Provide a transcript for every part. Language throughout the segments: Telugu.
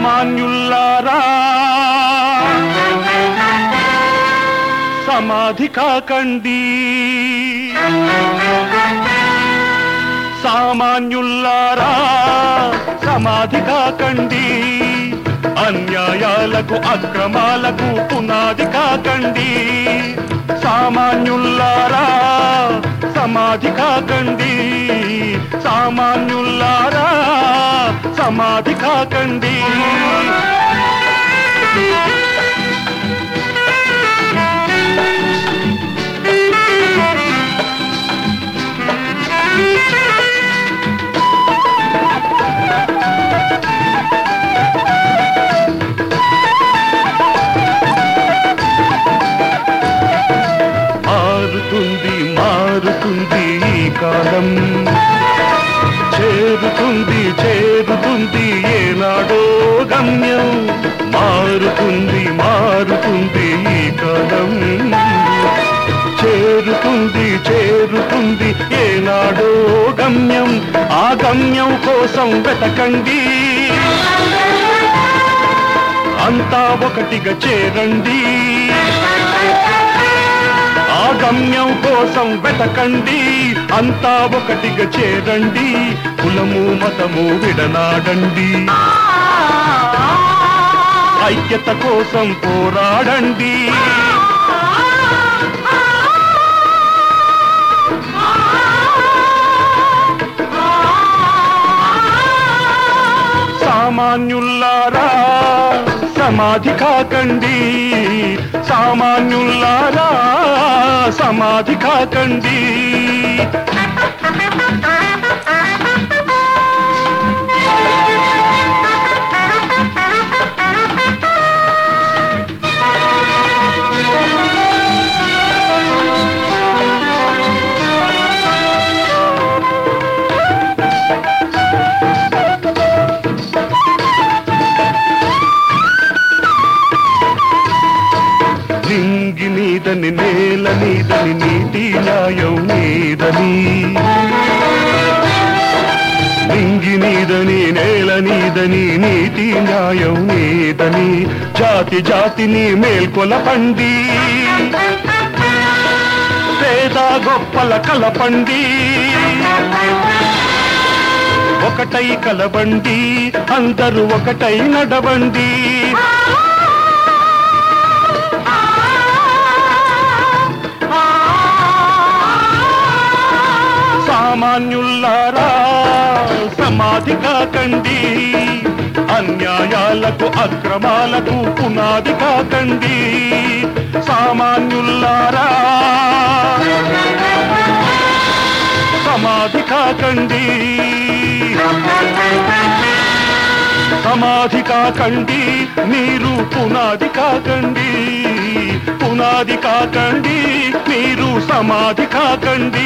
సామాన్యుల్లారా సమాధి కాకండి సామాన్యుల్లారా సమాధి కాకండి అన్యాయాలకు అక్రమాలకు పునాది కాకండి సామాన్యుల్లారా సమాధి కాకండి సామాన్యుల్లారా సమాధి కాకండి మారుతుంది మారుతుంది ఈ కాలం చేరుతుంది చేరుతుంది ఏనాడో గమ్యం మారుతుంది మారుతుంది ఈ కాలం చేరుతుంది చేరుతుంది ఏనాడో గమ్యం ఆ గమ్యం కోసం వెతకండి అంతా ఒకటిగా చేరండి ఆ గమ్యం కోసం వెతకండి అంతా ఒకటిగా చేరండి కులము మతము విడనాడండి ఐక్యత కోసం పోరాడండి సామాన్యుల్లారా సమాధి కాకండి సామాన్యుల్లారా సమాధి కాకండి నింగి నీదని నేల నీదని నీతి న్యాయం నీదని నింగి నీదని నేల నీదని నీతి న్యాయం నీదని జాతి జాతిని మేల్కొలపండి పేద గొప్పల కలపండి ఒకటై కలబండి అందరూ ఒకటై నడవండి సామాన్యుల్లారా సమాధి కాకండి అన్యాయాలకు అక్రమాలకు పునాది కాకండి సామాన్యుల్లారా సమాధి కాకండి సమాధి కాకండి మీరు పునాది కాకండి పునాది కాకండి మీరు సమాధి కాకండి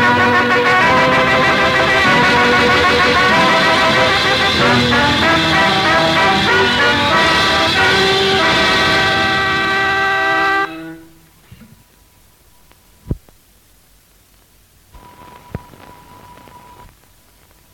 Thank you.